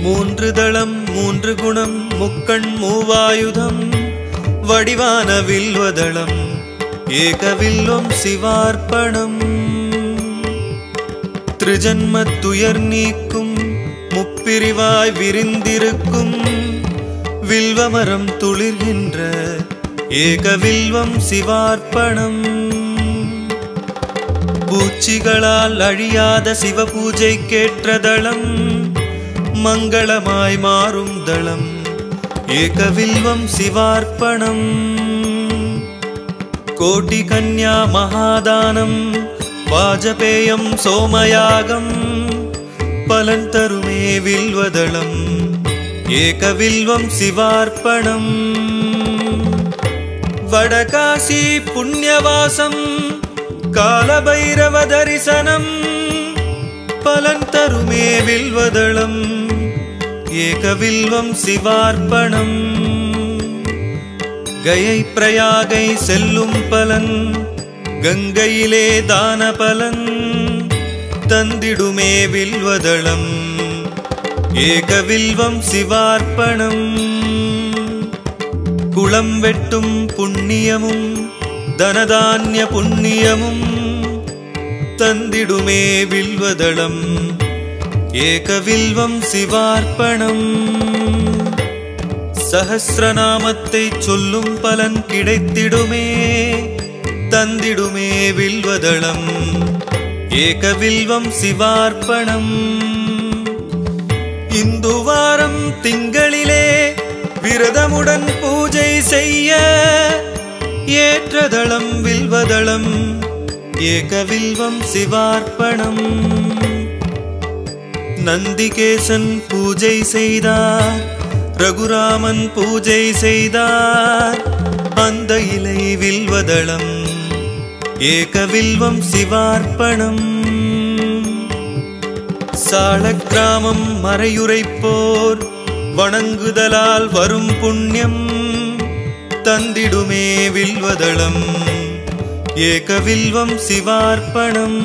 மூன்று தளம் மூன்று குணம் முக்கண் மூவாயுதம் வடிவான வில்வதளம் ஏகவில்வம் சிவார்ப்பணம் திருஜன்மத் துயர் நீக்கும் முப்பிரிவாய் விரிந்திருக்கும் வில்வமரம் துளிர்கின்ற ஏகவில்வம் சிவார்ப்பணம் பூச்சிகளால் அழியாத சிவ பூஜை கேற்றதளம் மங்களமாய் மாறும் தளம் ஏகவில்வம் சிவார்ப்பணம் கோட்டி கன்யா மகாதானம் வாஜபேயம் சோமயாகம் பலன் தருமே வில்வதளம் ஏகவில்வம் சிவார்ப்பணம் வடகாசி புண்ணியவாசம் காலபைரவ தரிசனம் பலன் தருமே வில்வதளம் ஏகவில்வம் சிவார்ப்பணம் கயை பிரயாகை செல்லும் பலன் கங்கையிலே தான பலன் தந்திடுமே வில்வதளம் ஏகவில்வம் சிவார்ப்பணம் குளம் வெட்டும் புண்ணியமும் தனதான்ய புண்ணியமும் தந்திடுமே வில்வதளம் ஏகவில்வம் சிவார்ப்பணம் சஹசிரநாமத்தை சொல்லும் பலன் கிடைத்திடுமே தந்திடுமே வில்வதளம் ஏகவில்வம் சிவார்ப்பணம் இந்து வாரம் திங்களிலே விரதமுடன் பூஜை செய்ய ஏற்றதளம் வில்வதளம் ஏகவில்வம் சிவார்ப்பணம் நந்திகேசன் பூஜை செய்தார் ரகுராமன் பூஜை செய்தார் அந்த இலை வில்வதளம் ஏகவில்வம் சிவார்ப்பணம் சாளக்கிராமம் மறையுரைப்போர் வணங்குதலால் வரும் புண்ணியம் தந்திடுமே வில்வதளம் ஏகவில்வம் சிவார்ப்பணம்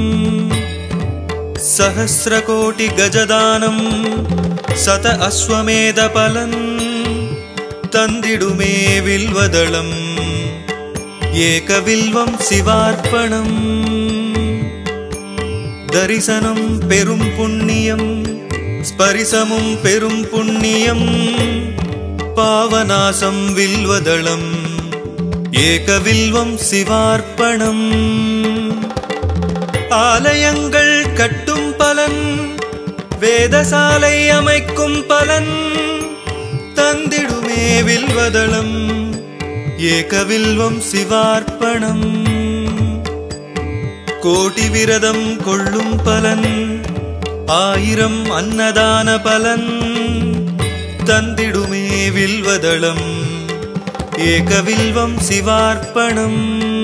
சஹசிரகோட்டி கஜதானம் சத அஸ்வமேத பலன் தந்திடுமே வில்வதளம் ஏகவில்வம் சிவார்ப்பணம் தரிசனம் பெரும் புண்ணியம் ஸ்பரிசமும் பெரும் புண்ணியம் பாவநாசம் வில்வதளம் ஏகவில்வம் சிவார்ப்பணம் ஆலயங்கள் கட்டும் பலன் வேதசாலை அமைக்கும் பலன் தந்திடுமே வில்வதளம் ஏகவில்வம் சிவார்ப்பணம் கோடி விரதம் கொள்ளும் பலன் ஆயிரம் அன்னதான பலன் தந்திடுமே வில்வதளம் ஏகவில்வம் சிவார்ப்பணம்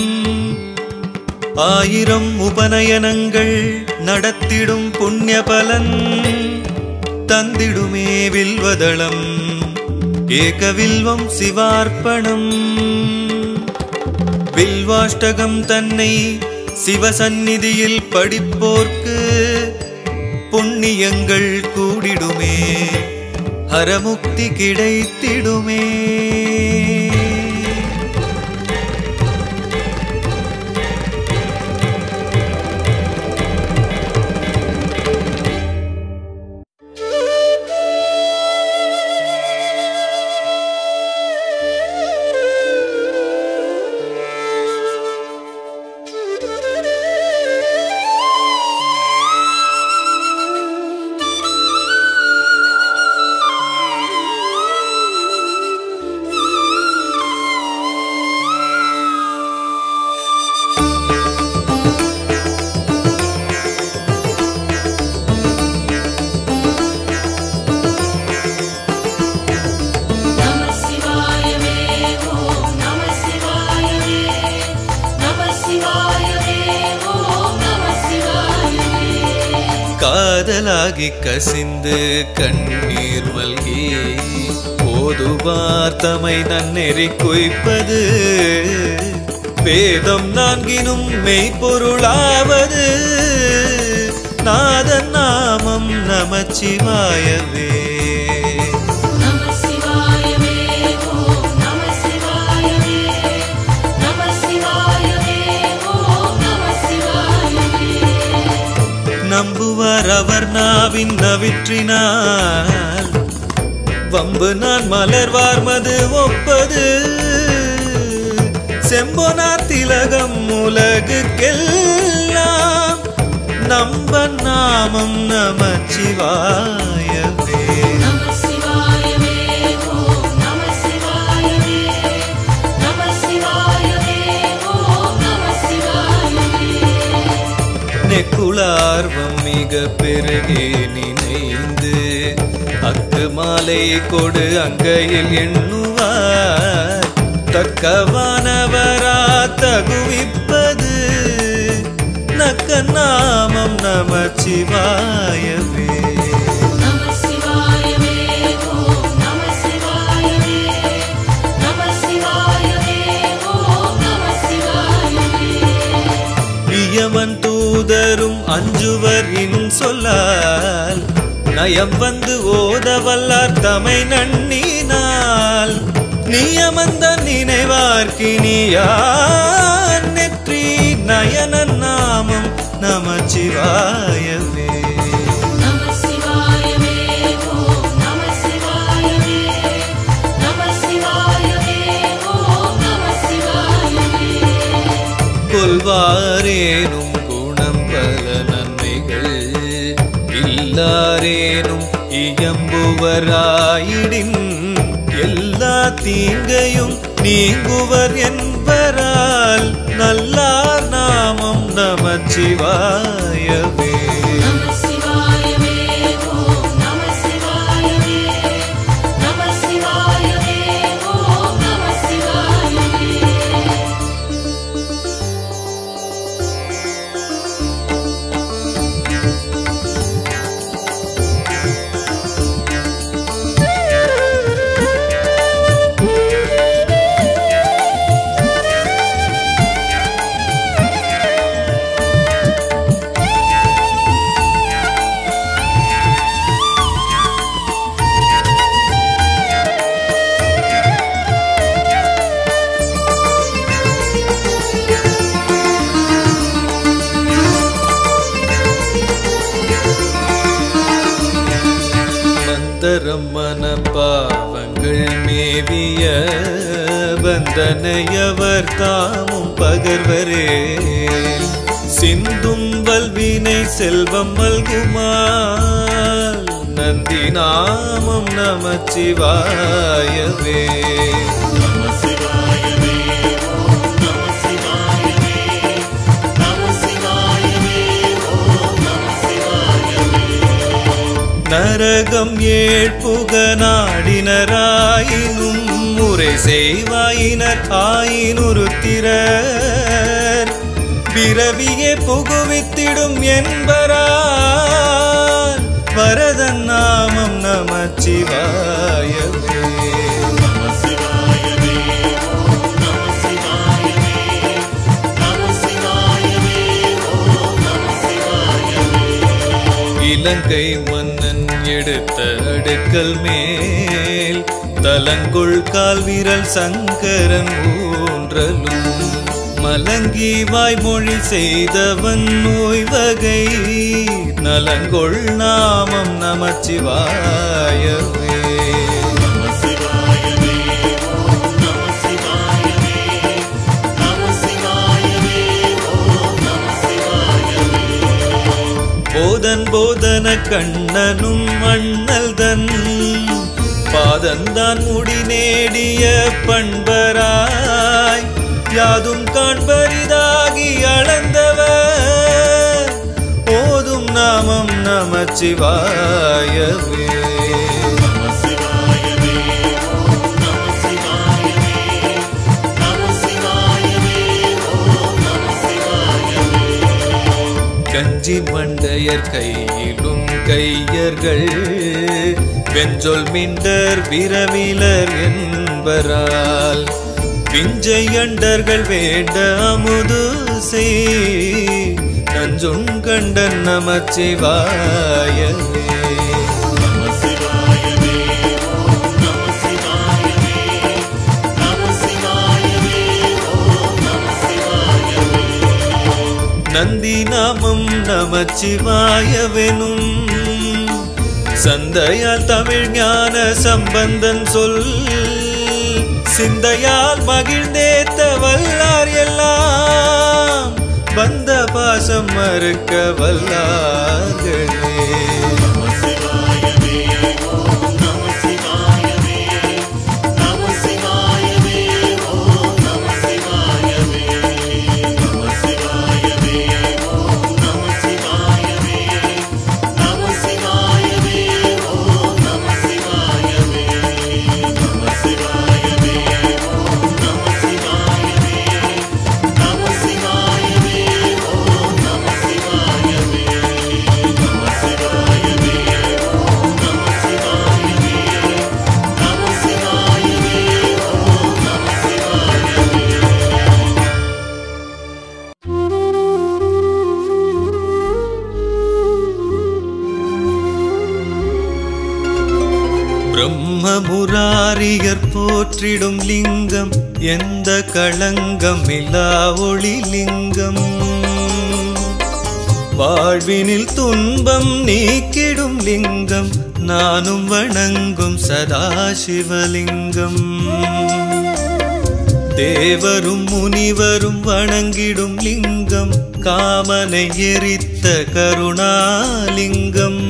ஆயிரம் உபநயனங்கள் நடத்திடும் புண்ணிய பலன் தந்திடுமே வில்வதளம் ஏகவில்வம் சிவார்ப்பணம் வில்வாஷ்டகம் தன்னை சிவசந்நிதியில் படிப்போர்க்கு புண்ணியங்கள் கூடிடுமே ஹரமுக்தி கிடைத்திடுமே நம சிவாயவே ஓம் நம சிவாயவே நம சிவாயவே ஓம் நம சிவாயவே காதலாகி கசிந்து கண்ணீர் மல்கி போதுவார் தமை நன்னெறி குய்ப்பது வேதம் நான்கினும் மெய்ப்பொருளாவது நாதன் நாமம் நமச்சிவாயவே நம்புவார் அவர் நாவின் நவிற்றினால் வம்பு நான் மலர்வார் மது ஒப்பது செம்பொனார் திலகம் உலகுக்கெல்லாம் நம்ப நாமம் நமச்சிவாயவே நம சிவாயவே ஓம் நம சிவாயவே நம சிவாயவே ஓம் நம சிவாயவே நெக்குளார்வம் மிக பெருகே நினைந்து அக்கு மாலை கொடு அங்கையில் எண்ணுவார் தக்கவானவரா தகுவிப்பது நக்க நாமம் நமச்சிவாயவே நம சிவாயவே ஓம் நம சிவாயவே நம சிவாயவே ஓம் நம சிவாயவே இயமன் தூதரும் அஞ்சுவர் இன் சொல்லால் நயம் வந்து ஓத வல்லார் தமை நன்னினால் நியமந்த நினைவார்க்கினியான் நெற்றி நயன நாமம் நமச்சிவாயவே நம சிவாயவே ஓம் நம சிவாயவே நம சிவாயவே ஓம் நம சிவாயவே கொல்வாரேனும் குணம் பல நன்மைகள் இல்லாரேனும் இயம்புவராயிடின் எல்லா தீங்கையும் நீங்குவர் என்பரால் நல்லார் நாமம் நமச்சிவாயவே நம சிவாயவே ஓம் நம சிவாயவே நம சிவாயவே ஓம் நம சிவாயவே மந்தரம் மனப்பாவங்கள் மேவிய பந்தனையவர் தாமும் பகர்வரே சிந்தும் வல்வினை செல்வம் மல்குமால் நந்தி நாமம் நமச்சிவாயவே நரகம் ஏழ்புக நாடினராயினும் முறை செய்வாயினர் ஆயினுருத்திரர் பிறவியே புகுவித்திடும் என்பரால் வரதன் நாமம் நமச்சிவாயவே இலங்கை மன்னன் எடுத்த அடுக்கல் மேல் தலங்குள் கால் வீரல் சங்கரன் ஊன்றலும் மலங்கி வாய்மொழி செய்தவன் நோய் வகை நலங்கொள் நாமம் நமச்சிவாயவே போதன் போதன கண்ணனும் அண்ணல் தன் பாதந்தான் முடி நேடிய பண்பராய் யாதும் காண்பரிதாகி அளந்தவர் போதும் நாமம் நமச்சிவாயவே கஞ்சி மண்டையர் கையிலும் கையர்கள் வெஞ்சொல் மிண்டர் விரவிலர் என்பரால் பிஞ்சை அண்டர்கள் வேண்ட அமுது செய் நஞ்சுண் கண்டன் நமச்சிவாயவே நந்தி நாமம் நமச்சிவாயவெனும் சந்தையால் தமிழ் ஞான சம்பந்தன் சொல் சிந்தையால் மகிழ்ந்தேத்த வல்லார் எல்லாம் வந்த பாசம் மறுக்க வல்லார்களே பிரம்மமுராரியர் போற்றிடும் லிங்கம் எந்த களங்கம் இல்லா ஒளி லிங்கம் வாழ்வினில் துன்பம் நீக்கிடும் லிங்கம் நானும் வணங்கும் சதாசிவலிங்கம் தேவரும் முனிவரும் வணங்கிடும் லிங்கம் காமனை எரித்த கருணாலிங்கம்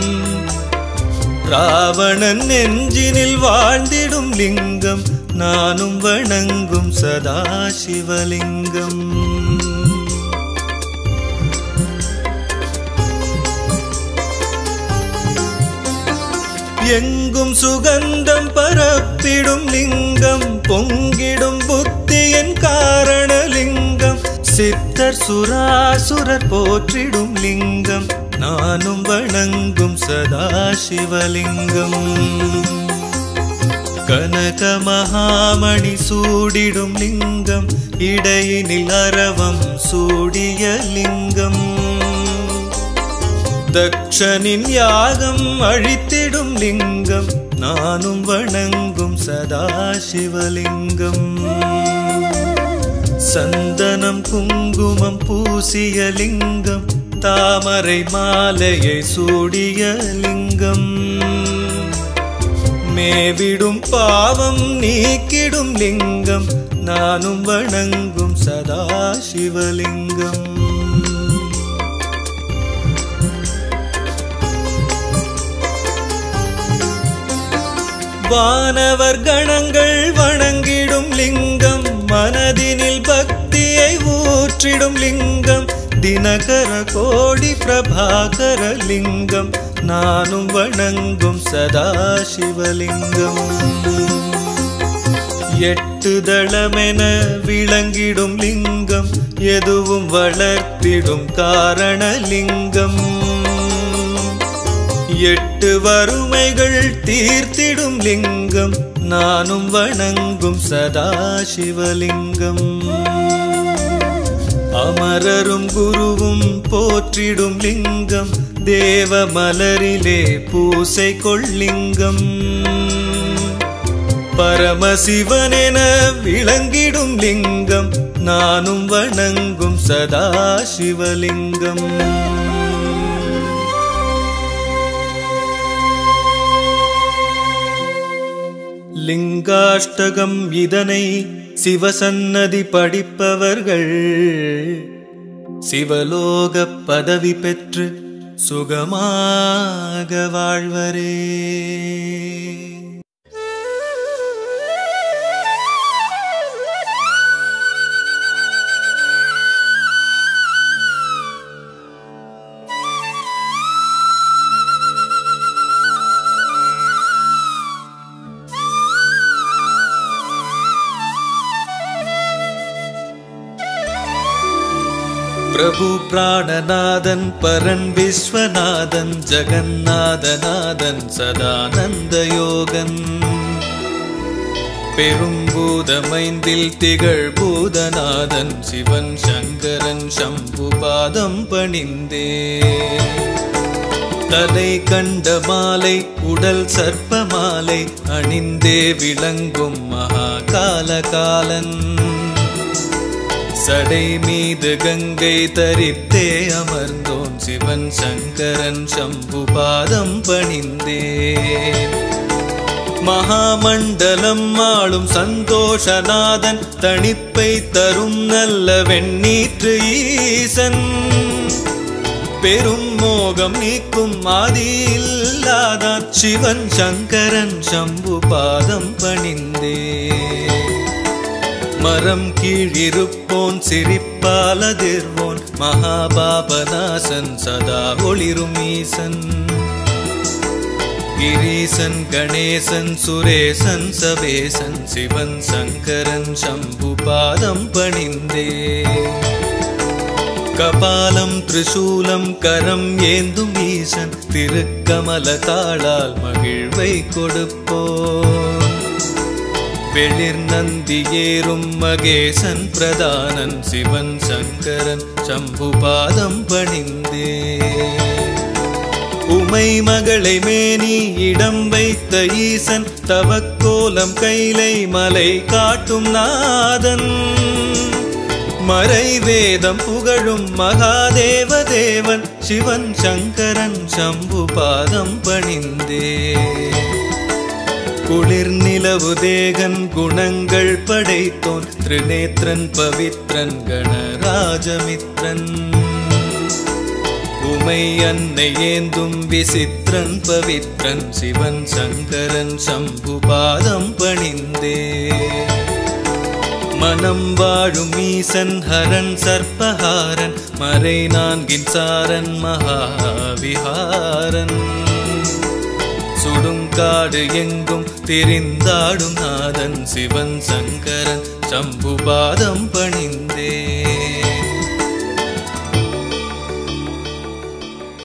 ராவணன் நெஞ்சினில் வாழ்ந்திடும் லிங்கம் நானும் வணங்கும் சதாசிவலிங்கம் எங்கும் சுகந்தம் பரப்பிடும் லிங்கம் பொங்கிடும் புத்தியின் காரணலிங்கம் சித்தர் சுராசுரர் போற்றிடும் லிங்கம் நானும் வணங்கும் சதாசிவலிங்கம் கனக மகாமணி சூடிடும் லிங்கம் இடையினில் அரவம் சூடிய லிங்கம் தக்ஷனின் யாகம் அழித்திடும் லிங்கம் நானும் வணங்கும் சதாசிவலிங்கம் சந்தனம் குங்குமம் பூசிய லிங்கம் தாமரை மாலையை சூடிய லிங்கம் மேவிடும் பாவம் நீக்கிடும் லிங்கம் நானும் வணங்கும் சதாசிவலிங்கம் வானவர் கணங்கள் வணங்கிடும் லிங்கம் மனதினில் பக்தியை ஊற்றிடும் லிங்கம் தினகர கோடி பிரபாகர லிங்கம் நானும் வணங்கும் சதாசிவலிங்கம் எட்டு தளமென விளங்கிடும் லிங்கம் எதுவும் வளர்த்திடும் காரணலிங்கம் எட்டு வறுமைகள் தீர்த்திடும் லிங்கம் நானும் வணங்கும் சதாசிவலிங்கம் அமரரும் குருவும் போற்றிடும் லிங்கம் தேவ மலரிலே பூசை கொள்ளிங்கம் பரமசிவனென விளங்கிடும் லிங்கம் நானும் வணங்கும் சதாசிவலிங்கம் லிங்காஷ்டகம் இதனை சிவசன்னதி படிப்பவர்கள் சிவலோக பதவி பெற்று சுகமாக வாழ்வரே பிரபு பிராணநாதன் பரன் விஸ்வநாதன் ஜெகநாதநாதன் சதானந்த யோகன் பெரும்பூதமைந்தில் திகழ் பூதநாதன் சிவன் சங்கரன் சம்பு பாதம் பணிந்தே தலை கண்ட மாலை உடல் சர்ப்ப மாலை அணிந்தே விளங்கும் மகா காலகாலன் சடை மீது கங்கை தரித்தே அமர்ந்தோன் சிவன் சங்கரன் சம்பு பாதம் பணிந்தேன் மகாமண்டலம் ஆளும் சந்தோஷநாதன் தணிப்பை தரும் நல்ல வெண்ணீற்று ஈசன் பெரும் மோகம் நீக்கும் ஆதி இல்லாதான் சிவன் சங்கரன் சம்பு பாதம் பணிந்தே மரம் கீழிருப்போன் சிரிப்பால் அதிர்வோன் மகாபாபநாசன் சதா ஒளிரும் ஈசன் கிரீசன் கணேசன் சுரேசன் சபேசன் சிவன் சங்கரன் சம்பு பாதம் பணிந்தே கபாலம் திரிசூலம் கரம் ஏந்தும் ஈசன் திருக்கமல தாளால் மகிழ்வை கொடுப்போம் வெளிர் நந்தி ஏறும் மகேசன் பிரதானன் சிவன் சங்கரன் சம்பு பாதம் பணிந்தே உமை மகளை மேனி இடம் வைத்த ஈசன் தவக்கோலம் கைலை மலை காட்டும் நாதன் மறை வேதம் புகழும் மகாதேவ தேவன் சிவன் சங்கரன் சம்பு பாதம் பணிந்தே குளிர் நிலவு தேகன் குணங்கள் படைத்தோன் திரிநேத்திரன் பவித்ரன் கணராஜமித்ரன் உமை அன்னை ஏந்தும் விசித்திரன் பவித்ரன் சிவன் சங்கரன் சம்பு பாதம் பணிந்தே மனம் வாழும் ஈசன் ஹரன் சர்ப்பஹாரன் மறை நான்கின் சாரன் மகாவிஹாரன் சுடுங்காடு எங்கும் திரிந்தாடும் நாதன் சிவன் சங்கரன் சம்பு பாதம் பணிந்தே